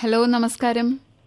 Hello നമസ്കാരം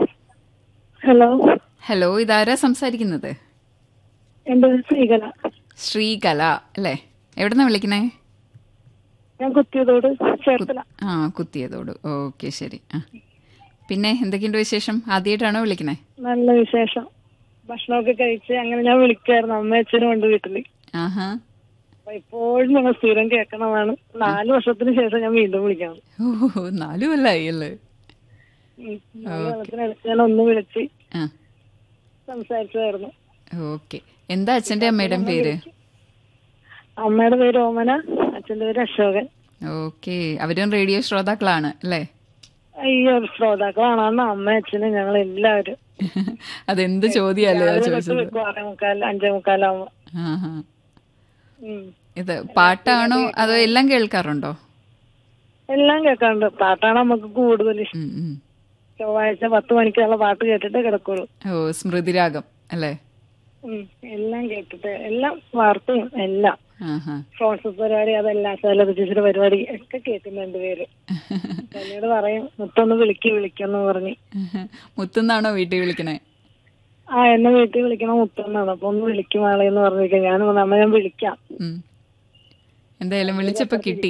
hello hello ഇതാരാ സംസാരിക്കുന്നത് എന്റെ പേര് ശ്രീകല ശ്രീകല അല്ലേ എവിടുന്നാ വിളിക്കണേ ഞാൻ കുത്തിയതോട് ചേർത്തല ആ കുത്തിയതോട് ഓക്കെ ശരി ആ പിന്നെ എന്തൊക്കെയുണ്ട് വിശേഷം ആദ്യമായിട്ടാണോ വിളിക്കണേ നല്ല വിശേഷം ഭക്ഷണമൊക്കെ കഴിച്ച് അങ്ങനെ ഞാൻ വിളിക്കായിരുന്നു അമ്മ അച്ഛനും ഉണ്ട് വീട്ടില് ആഹാ അപ്പൊ ഇപ്പോഴും ഞങ്ങൾ സ്ഥിരം കേൾക്കണതാണ് നാല് വർഷത്തിന് ശേഷം ഞാൻ വീണ്ടും വിളിക്കണം ഓ നാലു കൊല്ലായി അല്ലേ ഉം. നാല് വർഷത്തിനടുത്ത് ഞാൻ ഒന്ന് വിളിച്ച് ആ സംസാരിച്ചതായിരുന്നു ഓക്കെ എന്താ അച്ഛൻ്റെ അമ്മയുടെ പേര് അമ്മയുടെ പേര് ഓമന അച്ഛന്റെ പേര് അശോകൻ ഓക്കെ അവരും റേഡിയോ ശ്രോതാക്കളാണ് അല്ലേ അയ്യോ ശ്രോതാക്കളാണ് അമ്മ അച്ഛനും ഞങ്ങൾ എല്ലാവരും അതെന്ത് ചോദ്യമല്ലേ രാവിലെ തൊട്ട് ചോദിച്ചത് വെക്കും ആറേ മുക്കാൽ അഞ്ചേ മുക്കാലാവുമ്പോ ആഹാ ഉം. ഇത് പാട്ടാണോ അതോ എല്ലാം കേൾക്കാറുണ്ടോ എല്ലാം കേൾക്കാറുണ്ട് പാട്ടാണ് നമുക്ക് കൂടുതൽ ഇഷ്ടം ഉം, ഉം. ചൊവ്വാഴ്ച പത്ത് മണിക്കുള്ള പാട്ട് കേട്ടിട്ട് കിടക്കുള്ളൂ ഓ സ്മൃതിരാഗം അല്ലേ ഉം. എല്ലാം കേട്ടിട്ട് എല്ലാം വാർത്തയും എല്ലാം ആഹാ ഫ്രോൺസസ് പരിപാടി അതെല്ലാം ശൈലജയുടെ പരിപാടി ഒക്കെ കേൾക്കുന്നുണ്ട് പേര് എന്നോട് പറയും മുത്തൊന്ന് വിളിക്ക് വിളിക്കെന്ന് പറഞ്ഞ് മുത്തുന്നാണോ വീട്ടിൽ വിളിക്കണേ ആ എന്നെ വീട്ടിൽ വിളിക്കണം മുത്തൊന്നാണ് അപ്പൊ ഒന്ന് വിളിക്കും ആളെന്ന് പറഞ്ഞിരിക്കാം ഞാൻ പറഞ്ഞു, അമ്മ ഞാൻ വിളിക്കാം ഉം. എന്തായാലും വിളിച്ചപ്പോ കിട്ടി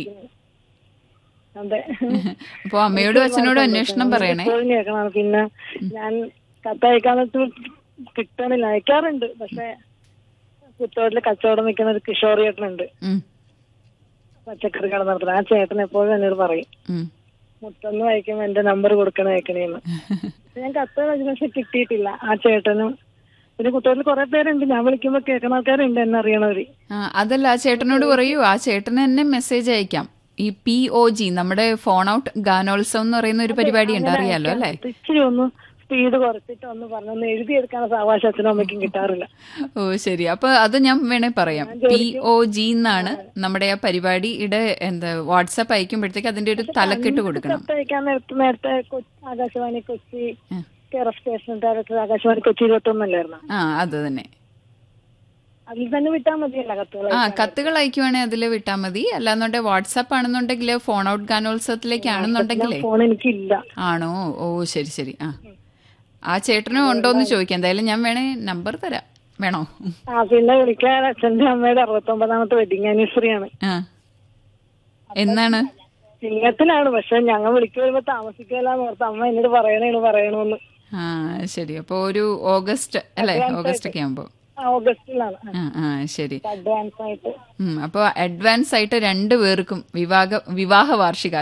അതെ അപ്പൊ അമ്മയോടും അച്ഛനോടും അന്വേഷണം പറയണേ എപ്പോഴും കേൾക്കണം പിന്നെ ഞാൻ കത്തയക്കാൻ കിട്ടണില്ല അയക്കാറുണ്ട് പക്ഷെ കുത്തോട്ടില് കച്ചവടം നിൽക്കുന്ന ഒരു കിഷോർ ചേട്ടനുണ്ട് ഉം, പച്ചക്കറി കട നടത്തുന്നത് ആ ചേട്ടൻ എപ്പോഴും എന്നോട് പറയും ഉം. മുത്തൊന്ന് വായിക്കുമ്പോ എന്റെ നമ്പർ കൊടുക്കണ അയക്കണേന്ന് ഞാൻ കത്ത് വെച്ചു പക്ഷെ കിട്ടിയിട്ടില്ല ആ ചേട്ടനും പിന്നെ കുട്ടികളിൽ കുറെ പേരുണ്ട് ഞാൻ വിളിക്കുമ്പോ കേൾക്കണ ആൾക്കാരുണ്ട് എന്നെ അറിയണവര് ആ, അതല്ല ആ ചേട്ടനോട് പറയൂ ആ ചേട്ടന് തന്നെ മെസ്സേജ് അയക്കാം ഈ പി ഒ ജി നമ്മുടെ ഫോൺ ഔട്ട് ഗാനോത്സവം എന്ന് പറയുന്ന ഒരു പരിപാടി ഉണ്ട് അറിയാലോ അല്ലേ ഇത് ഇച്ചിരി ഒന്ന് സ്പീഡ് കുറച്ചിട്ട് ഒന്ന് പറഞ്ഞൊന്ന് എഴുതിയെടുക്കാനുള്ള സാവകാശം അച്ഛനും അമ്മയ്ക്കും കിട്ടാറില്ല ഓ ശരി അപ്പൊ അത് ഞാൻ വേണേ പറയാം പി ഒ ജി എന്നാണ് നമ്മുടെ ആ പരിപാടിയുടെ എന്താ വാട്സാപ്പ് അയക്കുമ്പോഴത്തേക്ക് അതിന്റെ ഒരു തലക്കെട്ട് കൊടുക്കണം കത്തയക്കാൻ നേരത്തെ നേരത്തെ കൊ- ആകാശവാണി കൊച്ചി ഉം. Care of station director Akashvani Kochi ഇരുപത്തൊന്നല്ലായിരുന്നു ആ അത് തന്നെ അതിൽ തന്നെ വിട്ടാൽ മതിയല്ല കത്തുകൾ ആ കത്തുകൾ അയക്കുവാണെങ്കിൽ അതിൽ വിട്ടാൽ മതി അല്ലാന്നുണ്ടെങ്കിൽ വാട്സാപ്പ് ആണെന്നുണ്ടെങ്കിൽ ഫോൺ ഔട്ട് ഗാനോത്സവത്തിലേക്കാണെന്നുണ്ടെങ്കിലേ ഫോൺ എനിക്കില്ല ആണോ ഓ ശരി ശരി ആ ആ ചേട്ടനും ഉണ്ടോ എന്ന് ചോദിക്കാം എന്തായാലും ഞാൻ വേണേ നമ്പർ തരാം വേണോ ആ പിന്നെ വിളിക്കാൻ അച്ഛന്റെ അമ്മയുടെ അറുപത്തൊമ്പതാമത്തെ വെഡിങ് ആനിവേഴ്സറി ആണ് ആ എന്നാണ് ചിങ്ങത്തിലാണ് പക്ഷെ ഞങ്ങൾ വിളിക്കു വരുമ്പോ താമസിക്കില്ലെന്ന് ഓർത്ത് അമ്മ എന്നോട് പറയണേണ് പറയണമെന്ന് ആ ശരി അപ്പോൾ ഒരു ഓഗസ്റ്റ് അല്ലേ ഓഗസ്റ്റ് ഒക്കെ ആകുമ്പോൾ ആ, ഓഗസ്റ്റിലാണ് ആ ആ ശരി അഡ്വാൻസ് ആയിട്ട് ഉം, അപ്പോൾ അഡ്വാൻസ് ആയിട്ട് രണ്ടു പേർക്കും വിവാഹ വിവാഹ വാർഷിക